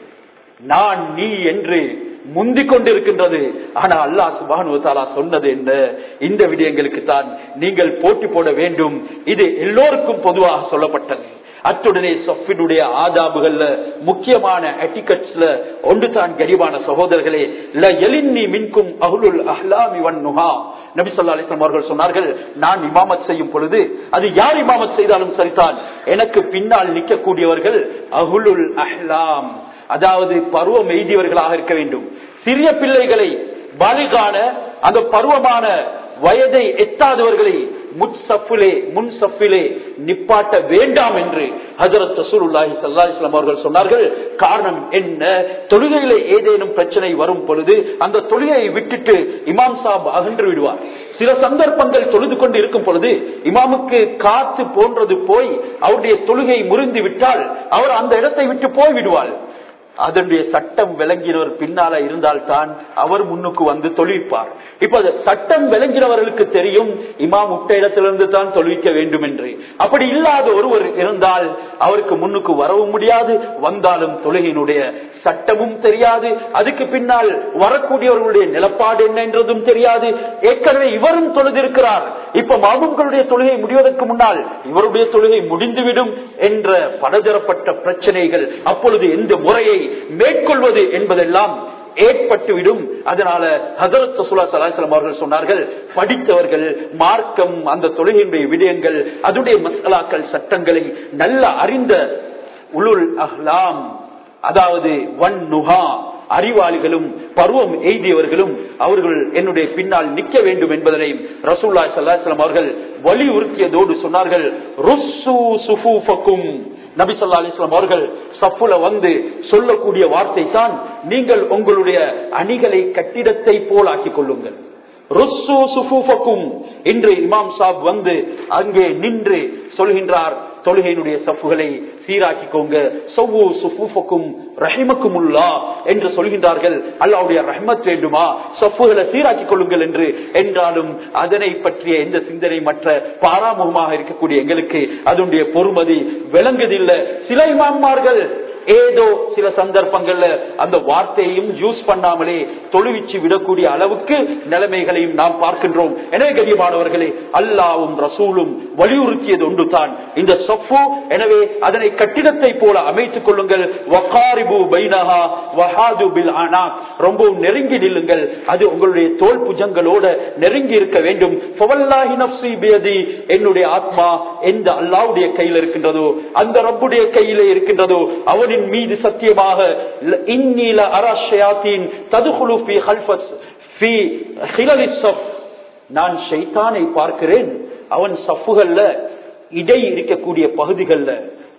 நான் நீ என்று முந்திக் கொண்டிருக்கின்றது ஆனா அல்லா சுபானு தாலா சொன்னது என்ன இந்த விடயங்களுக்கு தான் நீங்கள் போட்டி போட வேண்டும் இது எல்லோருக்கும் பொதுவாக சொல்லப்பட்டது அத்துடனே சொஃபினுடைய ஆதாபுகள்ல முக்கியமான எட்டிகட்ஸ்ல ஒன்று தான் கரிவான சகோதரர்களே ல எலின்னி மின்கும் அகுலுல் அஹ்லாமி வன் நுஹா நபி சொல்லா அலிஸ்லாம் அவர்கள் சொன்னார்கள் நான் இமாமத் செய்யும் பொழுது அது யார் இமாமத் செய்தாலும் சரிதான் எனக்கு பின்னால் நிற்கக்கூடியவர்கள் அகுலுல் அஹ்லாம் அதாவது பருவம் எய்தியவர்களாக இருக்க வேண்டும் சிறிய பிள்ளைகளை பாலிகான அந்த பருவமான வயதை எட்டாதவர்களை முட்சஃபிலே முன் சஃபிலே நிப்பாட்ட வேண்டாம் என்று ஹசரத் ரசூலுல்லாஹி ஸல்லல்லாஹு அலைஹி வஸல்லம் அவர்கள் சொன்னார்கள் காரணம் என்ன தொழுகையிலே ஏதேனும் பிரச்சனை வரும் பொழுது அந்த தொழுகையை விட்டுட்டு இமாம் சாப் அகன்று விடுவார் சில சந்தர்ப்பங்கள் தொழுது கொண்டு இருக்கும் பொழுது இமாமுக்கு காத்து போன்றது போய் அவருடைய தொழுகை முறிந்து விட்டால் அவர் அந்த இடத்தை விட்டு போய் விடுவார் அதனுடைய சட்டம் விளங்கினவர் பின்னால இருந்தால் தான் அவர் முன்னுக்கு வந்து தொழிப்பார் இப்ப சட்டம் விளங்கினவர்களுக்கு தெரியும் இமாம் முட்ட இடத்திலிருந்து தான் தொழிக்க வேண்டும் என்று அப்படி இல்லாத ஒருவர் இருந்தால் அவருக்கு முன்னுக்கு வரவும் முடியாது வந்தாலும் தொழுகையினுடைய சட்டமும் தெரியாது அதுக்கு பின்னால் வரக்கூடியவர்களுடைய நிலப்பாடு என்ன என்றதும் தெரியாது ஏற்கனவே இவரும் தொழுதிருக்கிறார் இப்ப மாமும்களுடைய தொழுகை முடிவதற்கு முன்னால் இவருடைய தொழுகை முடிந்துவிடும் என்ற பலதரப்பட்ட பிரச்சனைகள் அப்பொழுது எந்த முறையை மேற்கொள்வது என்பதெல்லாம் ஏற்பட்டுவிடும் அதனால ஹசரத் சுல்லா சலாஹலம் அவர்கள் சொன்னார்கள் படித்தவர்கள் மார்க்கம் அந்த தொழுகையினுடைய விடயங்கள் அதனுடைய மசாலாக்கள் சட்டங்களை நல்ல அறிந்த உளுல் அஹ்லாம் அதாவது வன் நுகா அறிவாளிகளும் பருவம் எய்தியவர்களும் அவர்கள் என்னுடைய பின்னால் நிற்க வேண்டும் என்பதனை ரசூல்லா சல்லாஹம் அவர்கள் வலியுறுத்தியதோடு சொன்னார்கள் ருஸ்ஸு சுஃபூஃபக்கும் நபி சொல்லா அலிஸ்லாம் அவர்கள் சஃபுல வந்து சொல்லக்கூடிய வார்த்தை தான் நீங்கள் உங்களுடைய அணிகளை கட்டிடத்தை போல் ஆக்கிக் கொள்ளுங்கள் ருஸ்ஸு சுஃபூஃபக்கும் இன்று இமாம் சாப் வந்து அங்கே நின்று சொல்கின்றார் தொழுகையினுடைய சஃப்புகளை சீராக்கிக்கோங்க சவ்வு சுஃபூஃபக்கும் ரஹிமக்குமுல்லா என்று சொல்கின்றார்கள் அல்லாவுடைய ரஹ்மத் வேண்டுமா சஃப்புகளை சீராக்கிக் கொள்ளுங்கள் என்று என்றாலும் அதனை பற்றிய எந்த சிந்தனை மற்ற பாராமுகமாக இருக்கக்கூடிய எங்களுக்கு அதனுடைய பொறுமதி விளங்குதில்லை சில இமாமார்கள் ஏதோ சில சந்தர்ப்பங்கள்ல அந்த வார்த்தையையும் யூஸ் பண்ணாமலே தொழுவிச்சு விடக்கூடிய அளவுக்கு நிலைமைகளையும் நாம் பார்க்கின்றோம் எனவே கண்ணியமானவர்களே அல்லாவும் ரசூலும் வலியுறுத்தியது ஒன்று தான் இந்த சொஃபு எனவே அதனை கட்டிடத்தை போல அமைத்துக் கொள்ளுங்கள் வகாரிபு பைனஹா வஹாது பில் ஆனாக் ரொம்பவும் நெருங்கி நில்லுங்கள் அது உங்களுடைய தோல் புஜங்களோட நெருங்கி இருக்க வேண்டும் ஃபவல்லாஹி நஃப்ஸி பியதி என்னுடைய ஆத்மா எந்த அல்லாவுடைய கையில் இருக்கின்றதோ அந்த ரப்புடைய கையிலே இருக்கின்றதோ அவனின் மீது சத்தியமாக இன்னில அரஷயாத்தின் ததுகுலு ஃபி ஹல்ஃபஸ் ஃபி ஹிலலி ஸஃப் நான் ஷைத்தானை பார்க்கிறேன் அவன் சஃப்புகள்ல இடை இருக்கக்கூடிய பகுதிகள்ல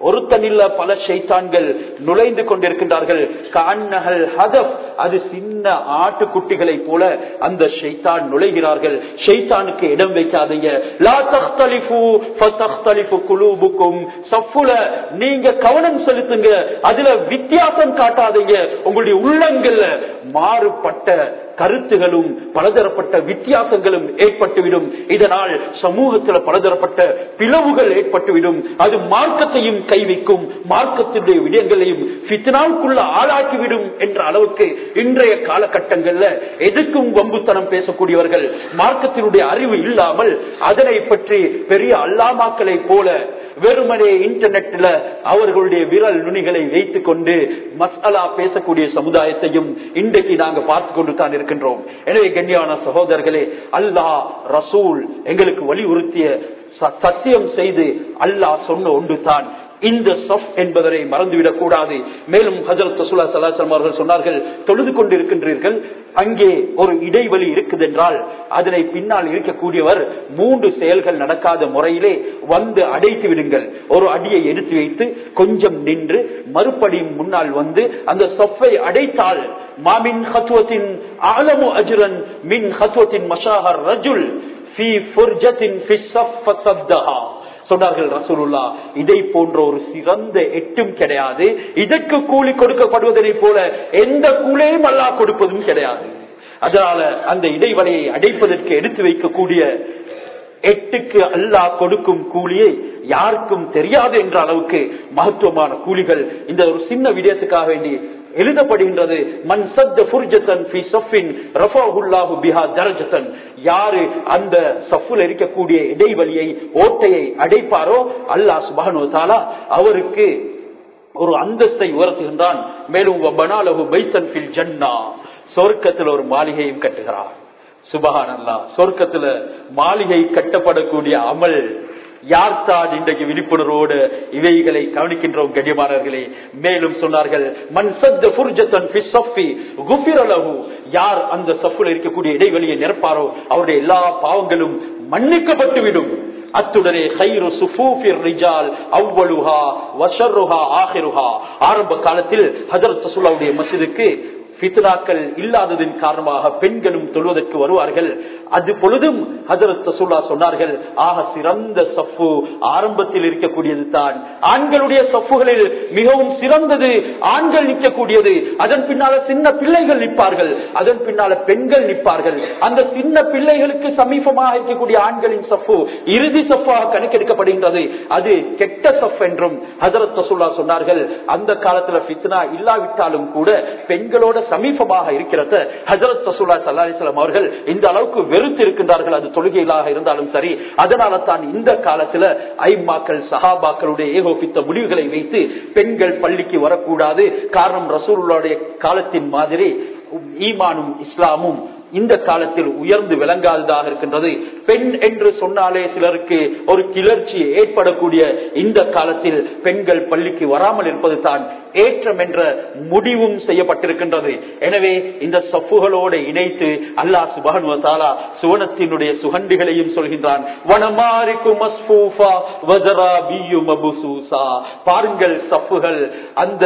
ஒருத்தன் இல்ல பல ஷைத்தான்கள் நுழைந்து கொண்டிருக்கின்றார்கள் கண்ணகல் ஹதப் அது சின்ன ஆட்டுக்குட்டிகளை போல அந்த ஷைத்தான் நுழைகிறார்கள் ஷைத்தானுக்கு இடம் வைக்காதீங்க லா தக்தலிஃபு ஃபதக்தலிஃபு குலூபுக்கும் சஃபுல நீங்க கவனம் செலுத்துங்க அதுல வித்தியாசம் காட்டாதீங்க உங்களுடைய உள்ளங்கள்ல மாறுபட்ட கருத்துகளும் பலதரப்பட்ட வித்தியாசங்களும் ஏற்பட்டுவிடும் இதனால் சமூகத்தில் பலதரப்பட்ட பிளவுகள் ஏற்பட்டுவிடும் அது மார்க்கத்தையும் கை வைக்கும் மார்க்கத்தினுடைய விடயங்களையும் பித்னாவுக்குள்ள ஆளாக்கிவிடும் என்ற அளவுக்கு இன்றைய காலகட்டங்கள்ல எதுக்கும் வம்புத்தனம் பேசக்கூடியவர்கள் மார்க்கத்தினுடைய அறிவு இல்லாமல் அதனை பற்றி பெரிய அல்லாமாக்களை போல வெறுமனே இன்டர்நெட்ல அவர்களுடைய விரல் நுனிகளை வைத்துக் கொண்டு மசாலா பேசக்கூடிய சமுதாயத்தையும் இன்றைக்கு நாங்க பார்த்து கொண்டு தான் இருக்கின்றோம் எனவே கண்ணியான சகோதரர்களே அல்லாஹ் ரசூல் எங்களுக்கு வலியுறுத்திய ச- சத்தியம் செய்து அல்லாஹ் சொன்ன ஒன்று தான் இந்த சஃப் என்பதனை மறந்துவிடக் கூடாது மேலும் ஹஜரத் ரசூலா சலாசலம் அவர்கள் சொன்னார்கள் தொழுது கொண்டிருக்கின்றீர்கள் அங்கே ஒரு இடைவெளி இருக்குது என்றால் அதனை பின்னால் இருக்கக்கூடியவர் மூன்று செயல்கள் நடக்காத முறையிலே வந்து அடைத்து விடுங்கள் ஒரு அடியை எடுத்து வைத்து கொஞ்சம் நின்று மறுபடியும் முன்னால் வந்து அந்த சொஃபை அடைத்தால் மாமின் ஹத்துவத்தின் ஆலமு அஜுரன் மின் ஹத்துவத்தின் மஷாஹர் ரஜுல் ஃபி ஃபுர்ஜத்தின் ஃபி ஸஃப் ஃபஸத்தஹா. சொன்னார்கள் ரசூலுல்லா இதை போன்ற ஒரு சிறந்த எட்டும் கிடையாது இதற்கு கூலி கொடுக்கப்படுவதை போல எந்த கூலியும் அல்லாஹ் கொடுப்பதும் கிடையாது அதனால அந்த இடைவெளியை அடைப்பதற்கு எடுத்து வைக்கக்கூடிய எட்டுக்கு அல்லாஹ் கொடுக்கும் கூலியை யாருக்கும் தெரியாது என்ற அளவுக்கு மகத்துவமான கூலிகள் இந்த ஒரு சின்ன விடயத்துக்காக வேண்டி எழுதப்படுகின்றது மன் சத்த ஃபுர்ஜத்தன் ஃபி ஸஃபின் ரஃபஹுல்லாஹு பிஹா தரஜத்தன் யாரு அந்த சஃபுல் இருக்கக்கூடிய இடைவெளியை ஓட்டையை அடைப்பாரோ அல்லாஹ் சுப்ஹானஹு வ தஆலா அவருக்கு ஒரு அந்தஸ்தை உயர்த்துகின்றான் மேலும் பனாலகு பைத்தன் ஃபில் ஜன்னா சொர்க்கத்தில் ஒரு மாளிகையும் கட்டுகிறார் சுபஹான் அல்லா சொர்க்கத்துல மாளிகை கட்டப்படக்கூடிய அமல் யார் தான் இன்றைக்கு விழிப்புணர்வோடு இவைகளை கவனிக்கின்றோம் கண்ணியமானவர்களே மேலும் சொன்னார்கள் மன் சத்த ஃபுர்ஜத்தன் ஃபி ஸஃபி குஃபிர லஹு யார் அந்த சஃபுல இருக்கக்கூடிய இடைவெளியை நிரப்பாரோ அவருடைய எல்லா பாவங்களும் மன்னிக்கப்பட்டுவிடும் அத்துடனே ஹைரு சுஃபூஃபிர் ரிஜால் அவ்வளுஹா வஷர்ருஹா ஆஹிருஹா ஆரம்ப காலத்தில் ஹஜரத் ரசூலுல்லாஹ்வுடைய மஸ்ஜிதுக்கு ஃபித்னாக்கள் இல்லாததின் காரணமாக பெண்களும் தொழுவதற்கு வருவார்கள் அது பொழுதும் ஹஜரத் ரசூல்லா சொன்னார்கள் ஆக சிறந்த சஃப்பு ஆரம்பத்தில் இருக்கக்கூடியது தான் ஆண்களுடைய சஃப்புகளில் மிகவும் சிறந்தது ஆண்கள் நிற்கக்கூடியது அதன் பின்னால சின்ன பிள்ளைகள் நிற்பார்கள் அதன் பின்னால பெண்கள் நிற்பார்கள் அந்த சின்ன பிள்ளைகளுக்கு சமீபமாக இருக்கக்கூடிய ஆண்களின் சஃப்பு இறுதி சஃப்பாக கணக்கெடுக்கப்படுகின்றது அது கெட்ட சஃப் என்றும் ஹஜரத் ரசூல்லா சொன்னார்கள் அந்த காலத்துல ஃபித்னா இல்லாவிட்டாலும் கூட பெண்களோட சமீபமாக இருக்கிறத ஹஜரத் ரசூல்லா சல்லா அலிஸ்லாம் அவர்கள் இந்த அளவுக்கு வெறுத்து இருக்கின்றார்கள் அது தொழுகைகளாக இருந்தாலும் சரி அதனால தான் இந்த காலத்துல ஐம்மாக்கள் சஹாபாக்களுடைய ஏகோபித்த முடிவுகளை வைத்து பெண்கள் பள்ளிக்கு வரக்கூடாது காரணம் ரசூலுடைய காலத்தின் மாதிரி ஈமானும் இஸ்லாமும் இந்த காலத்தில் உயர்ந்து விளங்காததாக இருக்கின்றது பெண் என்று சொன்னாலே சிலருக்கு ஒரு கிளர்ச்சி ஏற்படக்கூடிய இந்த காலத்தில் பெண்கள் பள்ளிக்கு வராமல் இருப்பது தான் ஏற்றம் என்ற முடிவும் செய்யப்பட்டிருக்கின்றது எனவே இந்த சப்புகளோடு இணைத்து அல்லாஹ் சுபான் வசாலா சுவனத்தினுடைய சுகண்டிகளையும் சொல்கின்றான் வனமாரிக்கும் மஸ்பூஃபா வஜராபியு மபுசூசா பாருங்கள் சப்புகள் அந்த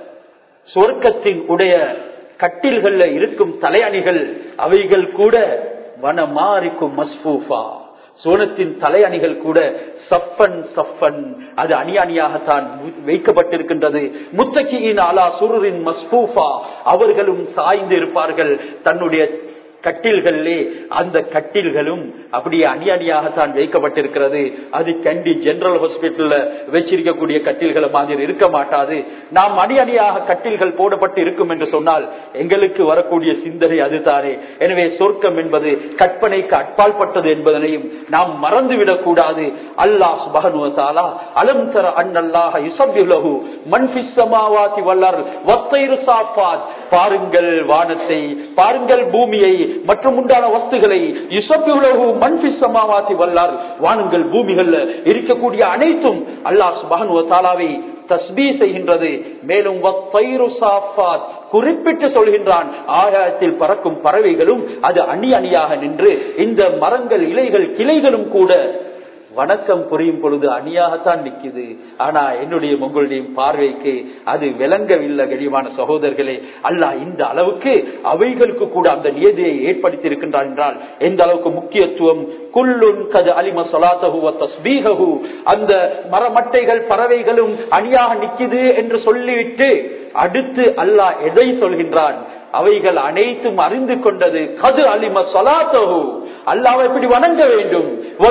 சொர்க்கத்தின் உடைய கட்டில்கள்ல இருக்கும் தலையணிகள் அவைகள் கூட வனமாரிக்கும் மஸ்பூஃபா சோனத்தின் தலையணிகள் கூட சப்பன் சப்பன் அது அணி அணியாகத்தான் வைக்கப்பட்டிருக்கின்றது முத்தகியின் அலா சுருரின் மஸ்பூஃபா அவர்களும் சாய்ந்து இருப்பார்கள் தன்னுடைய கட்டில்களிலே அந்த கட்டில்களும் அப்படியே அணி அணியாகத்தான் வைக்கப்பட்டிருக்கிறது அது கண்டி ஜெனரல் ஹாஸ்பிட்டல்ல வச்சிருக்கக்கூடிய கட்டில்களை மாதிரி இருக்க மாட்டாது நாம் அணி அணியாக கட்டில்கள் போடப்பட்டு இருக்கும் என்று சொன்னால் எங்களுக்கு வரக்கூடிய சிந்தனை அதுதானே எனவே சொர்க்கம் என்பது கற்பனைக்கு அட்பால்பட்டது என்பதனையும் நாம் மறந்துவிடக் கூடாது அல்லாஹ் சுபகனுவத்தாலா அலம் தர அன்னல்லாஹ யுசபிலகு மன்பிஸ் சமாவாதி வல்லர் வத்தைரு சாப்பாத் பாருங்கள் வானத்தை பாருங்கள் பூமியை மற்றும் உண்டான வஸ்துகளை யுசபிலகு மன்பிஸ் சமாவாதி வல்லார் வானுங்கள் பூமிகள்ல இருக்கக்கூடிய அனைத்தும் அல்லாஹ் சுபகனுவத்தாலாவை தஸ்பீ செய்கின்றது மேலும் வத்தைரு சாஃபாத் குறிப்பிட்டு சொல்கின்றான் ஆகாயத்தில் பறக்கும் பறவைகளும் அது அணி அணியாக நின்று இந்த மரங்கள் இலைகள் கிளைகளும் கூட வணக்கம் புரியும் பொழுது அணியாகத்தான் நிக்குது ஆனா என்னுடைய உங்களுடைய பார்வைக்கு அது விளங்கவில்லை கனிவான சகோதரர்களே அல்லாஹ் இந்த அளவுக்கு அவைகளுக்கு கூட அந்த நியதியை ஏற்படுத்தி இருக்கின்றார் என்றால் எந்த அளவுக்கு முக்கியத்துவம் குல்லுன் கது அலிம சொலாத்தகு தஸ்பீககு அந்த மரமட்டைகள் பறவைகளும் அணியாக நிக்குது என்று சொல்லிவிட்டு அடுத்து அல்லாஹ் எதை சொல்கின்றான் அவைகள் அனைத்தும் அறிந்து கொண்டது கது அலிம சொலாத்தகு அல்லாவை எப்படி வணங்க வேண்டும்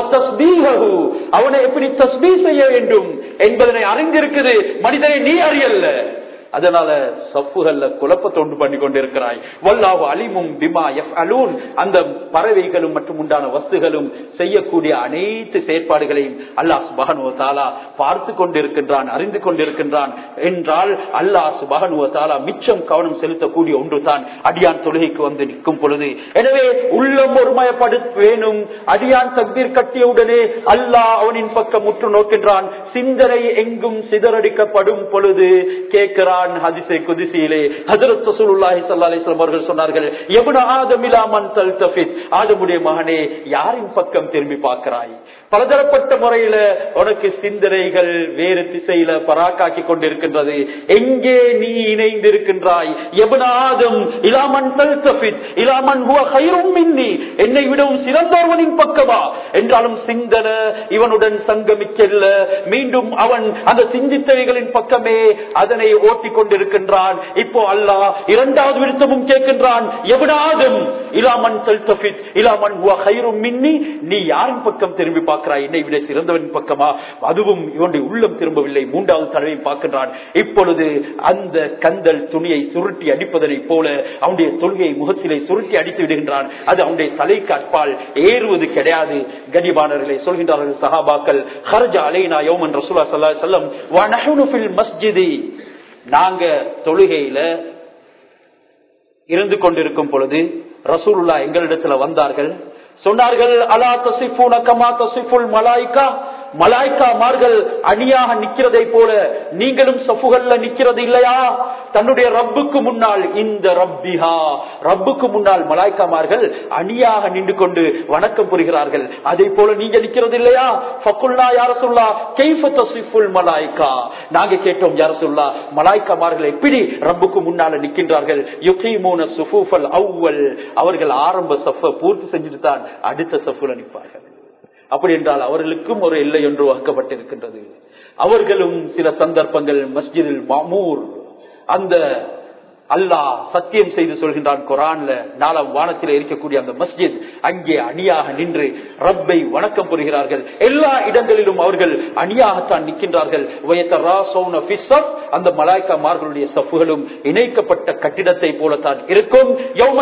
அவனை எப்படி தஸ்பீ செய்ய வேண்டும் என்பதனை அறிந்திருக்குது மனிதனை நீ அறியல்ல அதனால சப்புகள்ல குழப்பத்தை உண்டு பண்ணி கொண்டிருக்கிறாய் வல்லாவு அலிமும் பிமா எஃப் அலூன் அந்த பறவைகளும் மற்றும் உண்டான வஸ்துகளும் செய்யக்கூடிய அனைத்து செயற்பாடுகளையும் அல்லாஹ் சுபகனுவ தாலா பார்த்து கொண்டிருக்கின்றான் அறிந்து கொண்டிருக்கின்றான் என்றால் அல்லாஹ் சுபகனுவ தாலா மிச்சம் கவனம் செலுத்தக்கூடிய ஒன்று தான் அடியான் தொழுகைக்கு வந்து நிற்கும் பொழுது எனவே உள்ளம் ஒருமயப்படு வேணும் அடியான் தக்பீர் கட்டியவுடனே அல்லாஹ் அவனின் பக்கம் உற்று நோக்கின்றான் சிந்தனை எங்கும் சிதறடிக்கப்படும் பொழுது கேட்கிறான் குரான் ஹதிசை குதிசியிலே ஹஜரத் ரசூலுல்லாஹி ஸல்லல்லாஹு அலைஹி வஸல்லம் அவர்கள் சொன்னார்கள் எப்ன ஆதம் இலா மன் தல்தஃபித் ஆதமுடைய மகனே யாரின் பக்கம் திரும்பி பார்க்கிறாய் பலதரப்பட்ட முறையில உனக்கு சிந்தனைகள் வேறு திசையில பராக்காக்கி கொண்டிருக்கின்றது எங்கே நீ இணைந்திருக்கின்றாய் எபன ஆதம் இலாமன் தல்தஃபித் இலாமன் ஹுவ கைரும் மின்னி என்னை விடவும் சிறந்தவனின் பக்கமா என்றாலும் சிந்தன இவனுடன் சங்கமிக்கல்ல மீண்டும் அவன் அந்த சிந்தித்தவைகளின் பக்கமே அதனை ஓட்டி கொண்டிருக்கின்றான் இப்போ அல்லாஹ் இரண்டாவது விருத்தமும் கேட்கின்றான் எவனாதும் இலாமன் தல்தஃபித் இலாமன் ஹுவ கைரும் மின்னி நீ யாரின் பக்கம் திரும்பி பார்க்கிறாய் என்னை விட சிறந்தவன் பக்கமா அதுவும் இவனுடைய உள்ளம் திரும்பவில்லை மூன்றாவது தடவையும் பார்க்கின்றான் இப்பொழுது அந்த கந்தல் துணியை சுருட்டி அடிப்பதனை போல அவனுடைய தொழுகையை முகத்திலே சுருட்டி அடித்து விடுகின்றான் அது அவனுடைய தலைக்கு அற்பால் ஏறுவது கிடையாது கனிபானர்களை சொல்கின்றார்கள் சஹாபாக்கள் ஹர்ஜா அலைனா யோம் என்ற சுல்லா சல்லா செல்லம் மஸ்ஜிதி நாங்க தொழுகையில இருந்து கொண்டிருக்கும் பொழுது ரசூலுல்லா எங்களிடத்துல வந்தார்கள் சொன்னார்கள் அலா தசிஃபூன கமா தசிஃபுல் மலாய்கா மலாய்க்காமார்கள் அணியாக நிக்கிறதை போல நீங்களும் சஃபுகள்ல நிக்கிறது இல்லையா தன்னுடைய ரப்புக்கு முன்னால் இந்த ரப்பிஹா ரப்புக்கு முன்னால் மலாய்க்காமார்கள் அணியாக நின்று கொண்டு வணக்கம் புரிகிறார்கள் அதே போல நீங்க நிக்கிறது இல்லையா ஃபக்குல்லா யார சொல்லா கைஃப தசிஃபுல் மலாய்கா நாங்க கேட்டோம் யார சொல்லா மலாய்க்காமார்கள் எப்படி ரப்புக்கு முன்னால நிக்கின்றார்கள் யுகைமூன சுஃபுஃபல் அவ்வல் அவர்கள் ஆரம்ப சஃப பூர்த்தி செஞ்சுட்டு தான் அடுத்த சஃபுல நிற்பார்கள் அப்படி என்றால் அவர்களுக்கும் ஒரு எல்லை ஒன்று வகுக்கப்பட்டிருக்கின்றது அவர்களும் சில சந்தர்ப்பங்கள் மஸ்ஜிதில் மாமூர் அந்த அல்லாஹ் சத்தியம் செய்து சொல்கின்றான் குரான்ல நாலாம் வானத்தில் இருக்கக்கூடிய அந்த மஸ்ஜித் அங்கே அணியாக நின்று ரப்பை வணக்கம் புரிகிறார்கள் எல்லா இடங்களிலும் அவர்கள் அணியாகத்தான் நிற்கின்றார்கள் அந்த மலாய்க்காமார்களுடைய சப்புகளும் இணைக்கப்பட்ட கட்டிடத்தை போலத்தான் இருக்கும்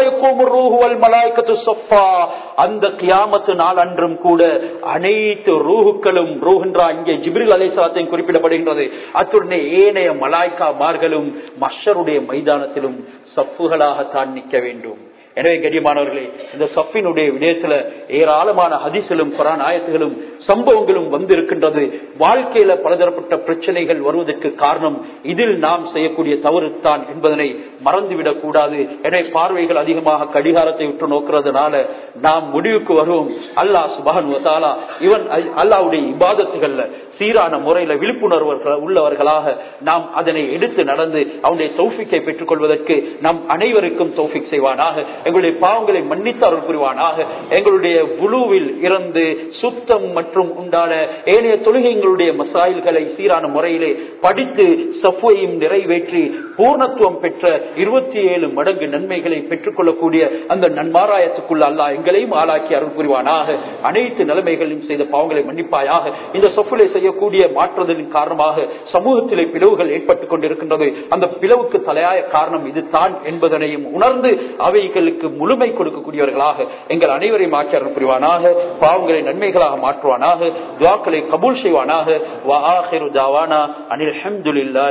அந்த கியாமத்து நாள் அன்றும் கூட அனைத்து ரூஹுக்களும் ரூஹென்றா இங்கே ஜிப்ரில் அலைசலாத்தையும் குறிப்பிடப்படுகின்றது அத்துடனே ஏனைய மலாய்க்காமார்களும் மஷருடைய மைதானத்திலும் சப்புகளாகத்தான் நிற்க வேண்டும் எனவே கடியமானவர்களே இந்த சஃபினுடைய விடயத்துல ஏராளமான ஹதிசலும் குரான் ஆயத்துகளும் சம்பவங்களும் வந்து இருக்கின்றது வாழ்க்கையில பலதரப்பட்ட பிரச்சனைகள் வருவதற்கு காரணம் இதில் நாம் செய்யக்கூடிய தவறு தான் என்பதனை மறந்துவிடக் கூடாது எனவே பார்வைகள் அதிகமாக கடிகாரத்தை உற்று நோக்கிறதுனால நாம் முடிவுக்கு வருவோம் அல்லாஹ் சுபகன் வசாலா இவன் அல்லாவுடைய இபாதத்துகள்ல சீரான முறையில விழிப்புணர்வு உள்ளவர்களாக நாம் அதனை எடுத்து நடந்து அவனுடைய தௌஃபிக்கை பெற்றுக் கொள்வதற்கு நம் அனைவருக்கும் தௌஃபிக் செய்வானாக எங்களுடைய பாவங்களை மன்னித்து அருள் புரிவானாக எங்களுடைய குழுவில் இருந்து சுத்தம் மற்றும் உண்டான ஏனைய தொழுகைகளுடைய மசாயில்களை சீரான முறையிலே படித்து சஃபையும் நிறைவேற்றி பூர்ணத்துவம் பெற்ற இருபத்தி ஏழு மடங்கு நன்மைகளை பெற்றுக் கொள்ளக்கூடிய அந்த நன்மாராயத்துக்குள்ள அல்லா எங்களையும் ஆளாக்கி அருள் புரிவானாக அனைத்து நிலைமைகளையும் செய்த பாவங்களை மன்னிப்பாயாக இந்த சொஃபிலை செய்யக்கூடிய மாற்றுதலின் காரணமாக சமூகத்திலே பிளவுகள் ஏற்பட்டுக் கொண்டிருக்கின்றது அந்த பிளவுக்கு தலையாய காரணம் இது தான் என்பதனையும் உணர்ந்து அவைகளுக்கு முழுமை கொடுக்கக்கூடியவர்களாக எங்கள் அனைவரையும் ஆக்கி அருள் புரிவானாக பாவங்களை நன்மைகளாக மாற்றுவானாக துவாக்களை கபூல் செய்வானாக அனில்